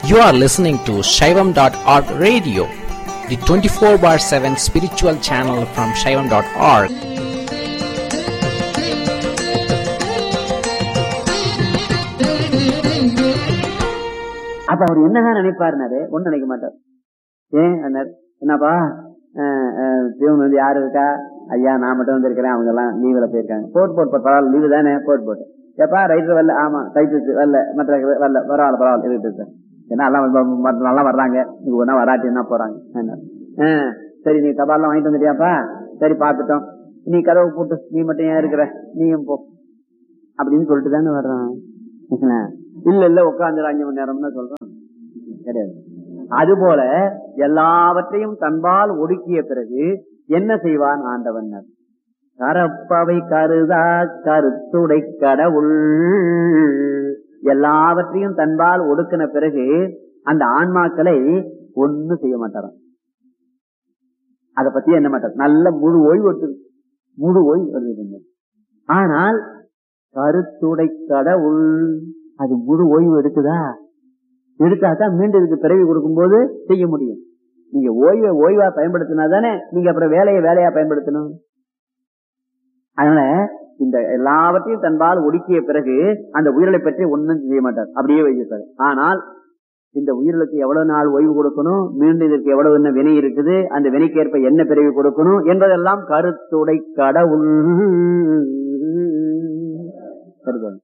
You are listening to Shaivam.org radio, the 24 bar 7 spiritual channel from Shaivam.org. அப்ப அவர் என்னதான் நினைப்பாருனாரு ஒண்ணு நினைக்க மாட்டார் ஏன் அண்ணார் என்னப்பா பியூன் வந்து யாரு இருக்கா ஐயா நான் மட்டும் வந்திருக்கிறேன் அவங்க எல்லாம் லீவ்ல போயிருக்காங்க போட்டு போட்டு போட்டு, பரவாயில்ல லீவு தானே போட்டு போட்டு எப்பா ரைட்டர் வரல ஆமா ரைட்டர் வரல மற்ற வரல பரவாயில்ல பரவாயில்ல இருக்கு சார் ஏன்னா எல்லாம் வ- மற்ற நல்லா வர்றாங்க நீங்க ஒன்னா வராட்டி என்ன போறாங்க என்ன? ஆ, சரி நீ தபால்லாம் வாங்கிட்டு வந்துட்டியாப்பா சரி பாத்துட்டோம் நீ கதவு போட்டு நீ மட்டும் ஏன் இருக்கிற நீயும் போ அப்படின்னு சொல்லிட்டு தானே வர்றான் இல்ல இல்ல உட்காந்து அஞ்சு மணி நேரம்னு சொல்றான் கிடையாது அதுபோல எல்லாவற்றையும் தன்பால் ஒடுக்கிய பிறகு என்ன செய்வான் ஆண்டவன் கரப்பவை கருதா கருத்துடை கடவுள் எல்லாவற்றையும் தன்பால் ஒடுக்கின பிறகு அந்த ஆன்மாக்களை ஒண்ணும் செய்ய மாட்டாராம் அத பத்தி என்ன மாட்டார் நல்ல முழு ஓய்வு எடுத்து முழு ஓய்வு வருது ஆனால் கருத்துடை கடவுள் அது முழு ஓய்வு எடுக்குதா எடுத்தாதான் மீண்டும் இதுக்கு பிறவி கொடுக்கும்போது செய்ய முடியும் நீங்க ஓய்வை ஓய்வா பயன்படுத்தினா தானே நீங்க அப்புறம் வேலையை வேலையா பயன்படுத்தணும் அதனால இந்த எல்லாவற்றையும் தன்பால் ஒடுக்கிய பிறகு அந்த உயிரலை பற்றி ஒன்றும் செய்ய மாட்டார் அப்படியே வைப்பார் ஆனால் இந்த உயிர்களுக்கு எவ்வளவு நாள் ஓய்வு கொடுக்கணும் மீண்டும் இதற்கு எவ்வளவு என்ன வினை இருக்குது அந்த வினைக்கேற்ப என்ன பிறவி கொடுக்கணும் என்பதெல்லாம் கருத்துடை கடவுள் கருதல்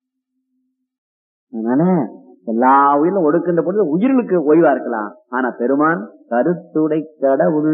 அதனால எல்லா உயிரிலும் ஒடுக்கின்ற பொழுது உயிர்களுக்கு ஓய்வா இருக்கலாம் ஆனா பெருமான் கருத்துடை கடவுள்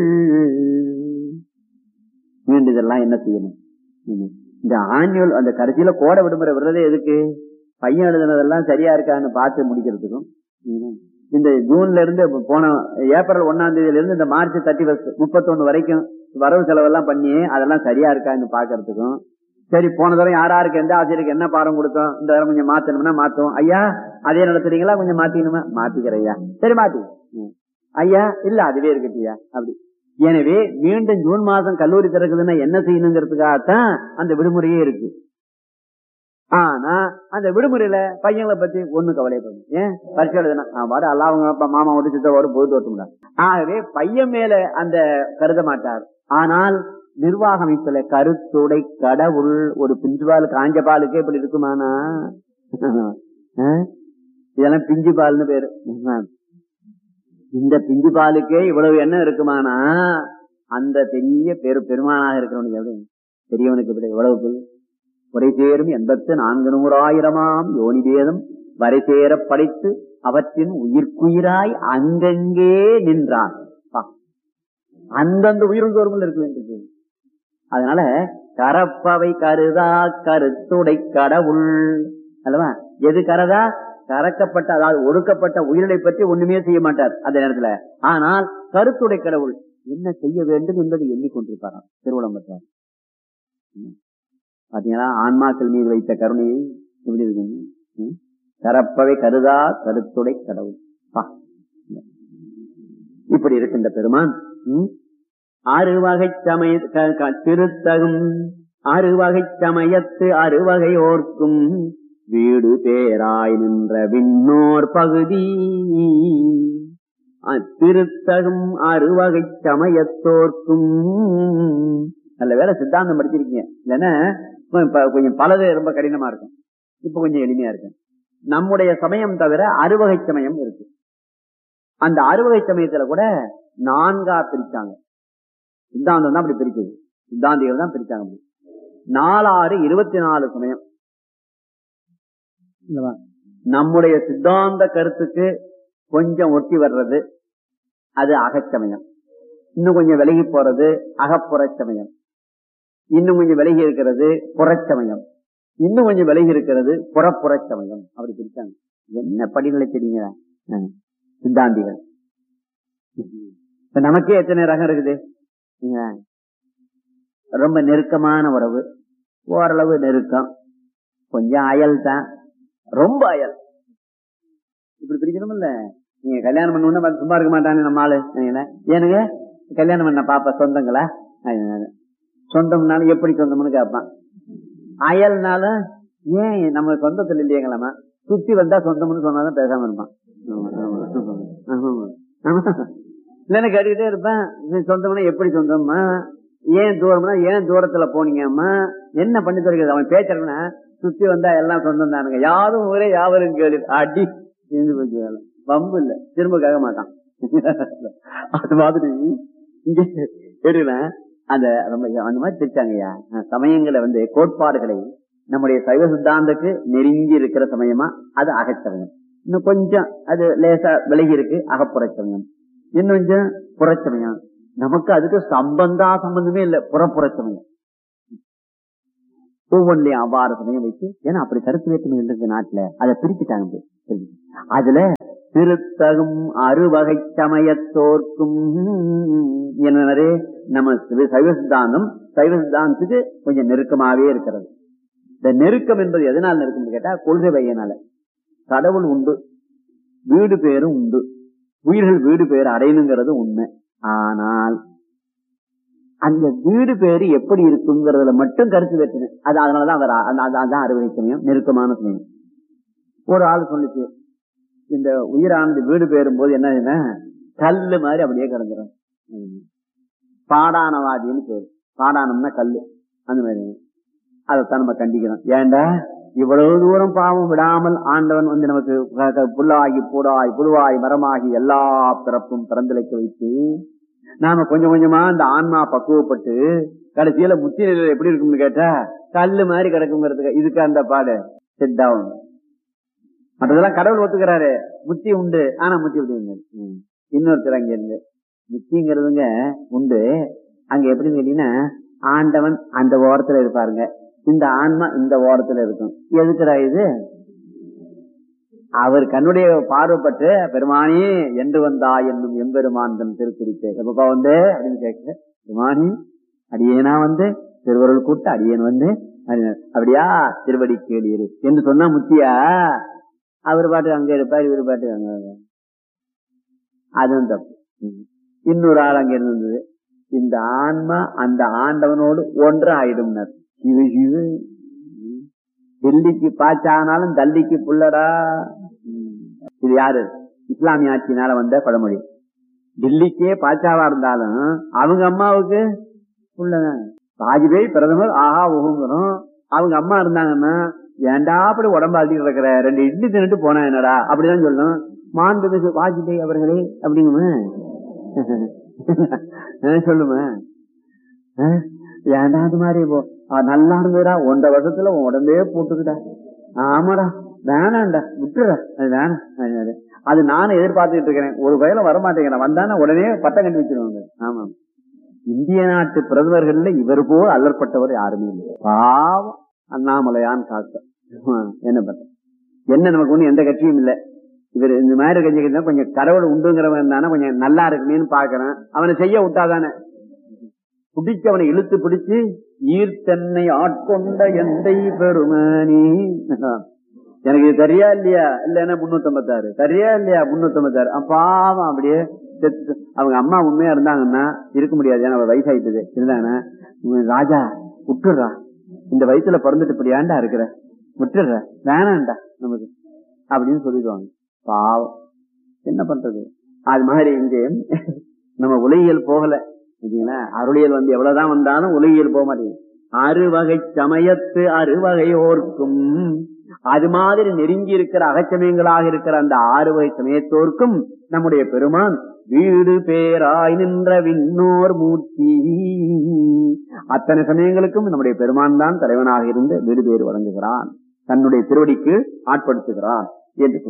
மீண்டும் இதெல்லாம் என்ன செய்யணும் ம். இந்த ஆன்யுவல் அந்த கடைசியில கோடை விடுமுறை விடுறதே எதுக்கு பையன் எழுதுனதெல்லாம் சரியா இருக்கான்னு பார்த்து முடிக்கிறதுக்கும் ம். இந்த ஜூன்ல இருந்து போன ஏப்ரல் ஒன்னாம் தேதியில இருந்து இந்த மார்ச் தேர்ட்டி ஃபர்ஸ்ட் முப்பத்தொன்னு வரைக்கும் வரவு செலவெல்லாம் பண்ணி அதெல்லாம் சரியா இருக்கான்னு பாக்குறதுக்கும் சரி போன தடவை யாரா இருக்கு எந்த ஆசிரியருக்கு என்ன பாடம் கொடுத்தோம் இந்த தடவை கொஞ்சம் மாத்தணும்னா மாத்துவோம் ஐயா அதே நடத்துறீங்களா கொஞ்சம் மாத்திக்கணுமா மாத்திக்கிறேன் ஐயா சரி மாத்தி ம். ஐயா இல்ல அதுவே இருக்கட்டியா அப்படி எனவே மீண்டும் ஜூன் மாசம் கல்லூரி திறக்குதுன்னா என்ன செய்யணுங்கிறதுக்காகத்தான் அந்த விடுமுறையே இருக்கு ஆனா அந்த விடுமுறையில பையங்களை பத்தி ஒண்ணு கவலைப்படும் ஏன் பரிசு எழுதுனா வாட அல்ல அவங்க அப்பா மாமா ஓட்டு சித்தவோட போயிட்டு வரட்டும்டா ஆகவே பையன் மேல அந்த கருத மாட்டார் ஆனால் நிர்வாக அமைப்புல கருத்துடை கடவுள் ஒரு பிஞ்சு பால் காஞ்ச பாலுக்கே இப்படி இருக்குமானா ஆ? இதெல்லாம் பிஞ்சு பால்னு பேரு இந்த பிஞ்சு பாலுக்கே இவ்வளவு எண்ணம் இருக்குமானா அந்த பெரிய பெரு பெருமானாக இருக்கிறவனுக்கு எவ்வளவு பெரியவனுக்கு இப்படி எவ்வளவு பெரிய உரை சேரும் எண்பத்து நான்கு நூறாயிரமாம் யோனி வேதம் வரை சேர படைத்து அவற்றின் உயிர்க்குயிராய் அங்கங்கே நின்றான் பா. அந்தந்த உயிரும் தோறும் இருக்க வேண்டியது அதனால கரப்பவை கருதா கருத்துடை கடவுள் அல்லவா எது கரதா கறக்கப்பட்ட அதாவது ஒடுக்கப்பட்ட உயிரினை பற்றி ஒண்ணுமே செய்ய மாட்டார் அந்த நேரத்துல ஆனால் கருத்துடை கடவுள் என்ன செய்ய வேண்டும் என்பதை எண்ணிக்கொண்டிருப்பாராம் திருவள்ளம் பெற்றார் பாத்தீங்களா ஆன்மாக்கள் மீது வைத்த கருணையை எப்படி இருக்குங்க ம்? கரப்பவை கருதா கருத்துடை கடவுள் பா. இப்படி இருக்கின்ற பெருமான் ம்? அறுவகை சமய க- க- திருத்தகும் அறுவகை சமயத்து அறுவகை ஓர்க்கும் வீடு பேராய் நின்ற விண்ணோர் பகுதி அ- திருத்தகும் அறுவகை சமயத்தோர்க்கும் நல்ல வேலை சித்தாந்தம் படிச்சிருக்கீங்க இல்லைன்னா இப்ப கொஞ்சம் பலது ரொம்ப கடினமா இருக்கும் இப்ப கொஞ்சம் எளிமையா இருக்கு நம்முடைய சமயம் தவிர அறுவகை சமயம் இருக்கு அந்த அறுவகை சமயத்துல கூட நான்கா பிரிச்சாங்க சித்தாந்தம் தான் அப்படி பிரிக்குது சித்தாந்திகள் தான் பிரிச்சாங்க அப்படி. நாலாறு இருபத்தி நாலு சமயம் இல்லவா? நம்முடைய சித்தாந்த கருத்துக்கு கொஞ்சம் ஒட்டி வர்றது அது அகச்சமயம் இன்னும் கொஞ்சம் விலகி போறது அகப்புறச் சமயம் இன்னும் கொஞ்சம் விலகி இருக்கிறது புறச்சமயம் இன்னும் கொஞ்சம் விலகி இருக்கிறது புறப்புறச் சமயம் அப்படி பிரிச்சாங்க என்ன படிநிலை தெரியுங்களா ஆ, சித்தாந்திகள் இப்ப நமக்கே எத்தனை ரகம் இருக்குது இல்லையா? ரொம்ப நெருக்கமான உறவு ஓரளவு நெருக்கம் கொஞ்சம் அயல் தான் ரொம்ப அயல் இப்படி பிரிக்கணும் இல்ல நீங்க கல்யாணம் பண்ண உடனே சும்மா இருக்க மாட்டானே நம்ம ஆளு இல்லைங்களா? ஏனுங்க கல்யாணம் பண்ண பாப்பா சொந்தங்களா அதனால. சொந்தம்னாலும் எப்படி சொந்தம்னு கேட்பான் அயல்னால ஏன் நம்ம சொந்தத்தில் இல்லையங்களாமா சுத்தி வந்தா சொந்தம்னு சொன்னாதான் பேசாம இருப்பான் ஆமா. ஆமா. இல்லைன்னு கேட்டுக்கிட்டே இருப்பேன் இது சொந்தம்னா எப்படி சொந்தம்மா ஏன் தூரம்னா ஏன் தூரத்துல போனீங்கம்மா என்ன பண்ணி தருகிறது அவன் பேச்சுறவன சுத்தி வந்தா எல்லாம் சொந்தம் தானுங்க யாரும் ஊரே யாவரும் கேளு அடி இருந்து போச்சு வேலை பம்பு இல்ல திரும்ப கேட்க மாட்டான் அது மாதிரி இங்க கேட்டுக்கிறேன் அந்த ரொம்ப அந்த மாதிரி திட்டாங்கய்யா சமயங்களை வந்து கோட்பாடுகளை நம்முடைய சைவ சித்தாந்தத்துக்கு நெருங்கி இருக்கிற சமயமா அது அகச்சமயம் இன்னும் கொஞ்சம் அது லேசா விலகி இருக்கு அகப்புறச்சமயம் இன்னும் கொஞ்சம் புறச்சமயம் நமக்கு அதுக்கு சம்பந்தா சம்பந்தமே இல்ல புறப்புறச்சமயம் ஒவ்வொன்றையும் அவ்வாறு சமயம் வச்சு ஏன்னா அப்படி கருத்து வேற்றுமை இருந்தது நாட்டுல அதை பிரிச்சுட்டாங்க இப்ப. பிரிச்சு. அதுல திருத்தகும் அறுவகை சமயத்தோர்க்கும் என்னரே நம்ம சிவ- சைவ சித்தாந்தம் சைவ சித்தாந்தத்துக்கு கொஞ்சம் நெருக்கமாவே இருக்கிறது இந்த நெருக்கம் என்பது எதனால் நெருக்கம் கேட்டா கொள்கை வையனால கடவுள் உண்டு வீடு பேரும் உண்டு உயிர்கள் வீடு பேர் அடையணுங்கிறது உண்மை ஆனால் அந்த வீடு பேரு எப்படி இருக்குங்கிறதுல மட்டும் கருத்து வெற்றின அது அதனாலதான் அவர் அ- அந்த- அதான் அறுவடை சமயம் நெருக்கமான சமயம் ஒரு ஆள் சொல்லுச்சு இந்த உயிரானது வீடு பெயரும் போது என்ன ஆகுதுன்னா, கல்லு மாதிரி அப்படியே கிடந்துரும் ம். பாடானவாதின்னு பேரு பாடானம்னா கல்லு அந்த மாதிரி அதைத்தான் நம்ம கண்டிக்கிறோம் ஏண்டா இவ்வளவு தூரம் பாவம் விடாமல் ஆண்டவன் வந்து நமக்கு க- க- புல்லாகி பூடாய் புழுவாய் மரமாகி எல்லா பிறப்பும் பிறந்திலைக்க வைத்து நாம கொஞ்சம் கொஞ்சமா இந்த ஆன்மா பக்குவப்பட்டு கடைசியில முத்தி நிலையில எப்படி இருக்கும்னு கேட்டா கல்லு மாதிரி கிடக்குங்கிறதுக்கு இதுக்கு அந்த பாடு செட் டவுன் மற்றதெல்லாம் கடவுள் ஒத்துக்கிறாரு முத்தி உண்டு ஆனா முத்தி எப்படி உண்டு? ம். இன்னொருத்தர் அங்க இருந்து முத்திங்கிறதுங்க உண்டு அங்க எப்படின்னு கேட்டீங்கன்னா ஆண்டவன் அந்த ஓரத்துல இருப்பாருங்க இந்த ஆன்மா இந்த ஓரத்துல இருக்கும் எதுக்குடா இது அவர் கண்ணுடைய பார்வைப்பட்டு பெருமானி என்று வந்தா என்னும் எம்பெருமான் தன் திருக்குறிப்பு எப்பப்பா வந்து அப்படின்னு கேட்க பெருமானி அடியேனா வந்து திருவருள் கூட்ட அடியேன் வந்து அப்படின்னாரு. அப்படியா திருவடி கேளீரு என்று சொன்னா முத்தியா அவர் பாட்டு அங்க இருப்பார் இவர் பாட்டு அங்க இருப்பார். அதுவும் தப்பு ம். இன்னொரு ஆள் அங்க இருந்தது இந்த ஆன்மா அந்த ஆண்டவனோடு ஒன்று ஆயிடும்னர் சிவ சிவ ம். டெல்லிக்கு பாச்சானாலும் தள்ளிக்கு புள்ளடா ம். இது யாரு இஸ்லாமிய ஆட்சியினால வந்த பழமொழி டெல்லிக்கே பாச்சாவா இருந்தாலும் அவங்க அம்மாவுக்கு புள்ளதான் வாஜ்பேயி பிரதமர் ஆஹா ஊங்குறோம் அவங்க அம்மா இருந்தாங்கன்னா ஏன்டா அப்படி உடம்பு அழுத்திட்டு இருக்கிற ரெண்டு இட்லி தின்னுட்டு போனா என்னடா அப்படிதான் சொல்லணும் மாண்புமிகு வாஜ்பேயி அவர்களே அப்படிங்குமே சொல்லுமே அஹ், ஏன்டா அது மாதிரி இப்போ அஹ், நல்லா இருந்ததுடா ஒன்றரை வருஷத்துல உன் உடம்பே போட்டுக்கிட்டா ஆமாடா வேணாம்டா விட்டுடா அது வேணாம் அப்படின்னாரு. அது நானும் எதிர்பார்த்துட்டு இருக்கிறேன் ஒரு வயல வரமாட்டேங்கிறேன் வந்தானே உடனே பட்டம் கண்டு வச்சிருவாங்க ஆமா இந்திய நாட்டு பிரதமர்கள்ல இவர் போல் அல்லற்பட்டவர் யாருமே இல்லை பாவம் அண்ணாமலையான் காக்க என்ன பண்ற என்ன நமக்கு ஒண்ணு எந்த கட்சியும் இல்ல இவர் இந்த மாதிரி கட்சி கொஞ்சம் கடவுள் உண்டுங்கிறவன் தானே கொஞ்சம் நல்லா இருக்குமேன்னு பாக்குறேன் அவனை செய்ய விட்டாதானே பிடிச்சு அவனை இழுத்து பிடிச்சு ஈர்த்தன்னை ஆட்கொண்ட எந்தை பெருமானி எனக்கு இது சரியா இல்லையா இல்லன்னா முன்னூத்தி ஐம்பத்தாறு சரியா இல்லையா முன்னூத்தி ஐம்பத்தாறு பாவம் அப்படியே செத்து அவங்க அம்மா உண்மையா இருந்தாங்கன்னா இருக்க முடியாது ஏன்னா அவ வயசாயிட்டது இருந்தாங்கன்னா உம் ராஜா விட்டுடுறா இந்த வயசுல பிறந்துட்டு இப்படி ஏன்டா இருக்கிற விட்டுடுற வேணாம்டா நமக்கு அப்படின்னு சொல்லிடுவாங்க பாவம் என்ன பண்றது அது மாதிரி இங்கே நம்ம உலகியல் போகல சரிங்களா அருளியல் வந்து எவ்வளவுதான் வந்தாலும் உலகியல் போக மாட்டேங்குது அறுவகை சமயத்து அறுவகையோர்க்கும் அது மாதிரி நெருங்கி இருக்கிற அகச்சமயங்களாக இருக்கிற அந்த ஆறு வகை சமயத்தோர்க்கும் நம்முடைய பெருமான் வீடு பேராய் நின்ற விண்ணோர் மூர்த்தி அத்தனை சமயங்களுக்கும் நம்முடைய பெருமான் தான் தலைவனாக இருந்து வீடு பேர் வழங்குகிறான் தன்னுடைய திருவடிக்கு ஆட்படுத்துகிறான் என்று சொல்றார்